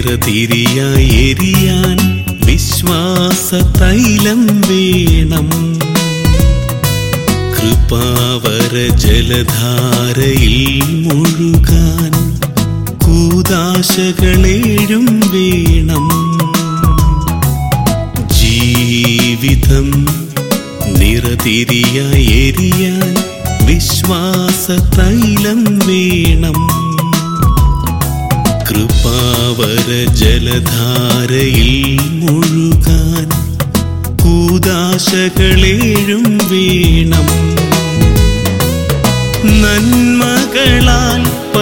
നിറതിരിയായി എരിയാൻ വിശ്വാസ തൈലം വേണം കൃപാവര ജലധാരയിൽ മുഴുകാൻ കൂതാശകളേഴും വേണം ജീവിതം നിറതിരിയായി എരിയാൻ വിശ്വാസ തൈലം വേണം കൃപാവര ജലധാരയിൽ മുഴുകാൻ കൂതാശകളേഴും വേണം നന്മകളാൽ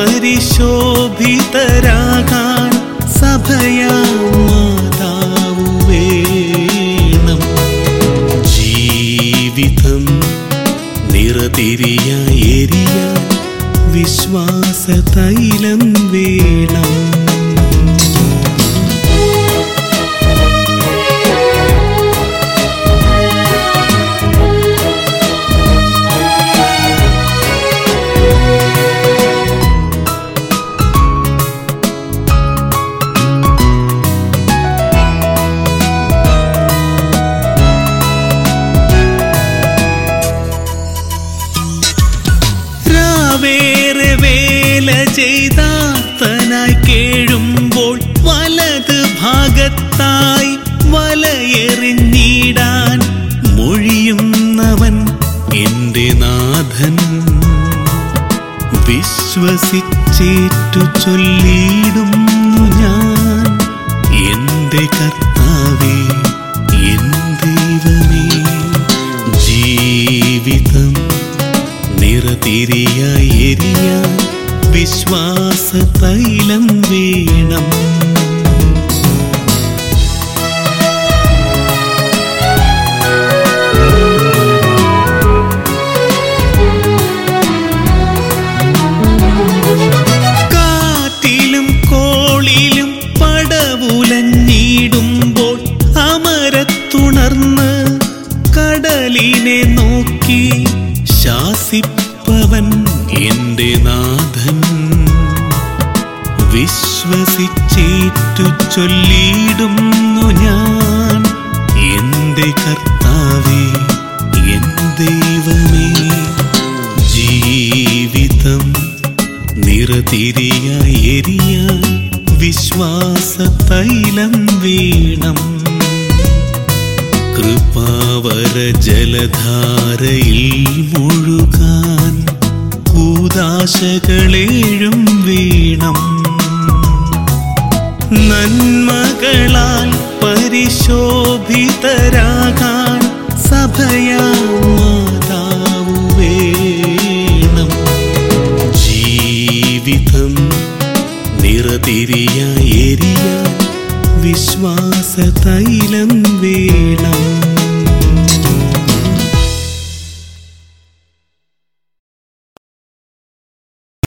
പരിശോഭിതരാകാൻ സഭയാ മാതാവ് വേണം ജീവിതം നിറതിരിയായി എരിയാൻ വിശ്വാസ തൈലം വേണം രാവേറെ വേല ചെയ്താത്തനായി കേഴുമ്പോൾ വലത് ഭാഗത്തായി വലയെറിഞ്ഞിടാൻ മൊഴിയുന്നവൻ എന്റെ നാഥൻ വിശ്വസിച്ചേറ്റു ചൊല്ലിയിടുന്നു ഞാൻ എന്റെ കർത്താവേ എൻ ദൈവമേ ജീവിതം നിറതിരിയായി എരിയാൻ വിശ്വാസ തൈലം വേണം കാറ്റിലും കോളിലും പടവുലഞ്ഞിടുമ്പോൾ അമരത്തുണർന്ന് കടലിനെ നോക്കി ശാസിപ്പവൻ എന്റെ നാഥൻ വിശ്വസിച്ചേറ്റു ചൊല്ലിയിടുന്നു ഞാൻ എന്റെ കർത്താവേ എൻ ദൈവമേ ജീവിതം നിറതിരിയായി എരിയാൻ വിശ്വാസ തൈലം വേണം കൃപാവര ജലധാരയിൽ മുഴുകാൻ കൂതാശകളേഴും വീണം നന്മകളാൽ പരിശോഭിതരാകാൻ സഭയാ മാതാവ് വേണം ജീവിതം നിറതിരിയായി എരിയാൻ വിശ്വാസ തൈലം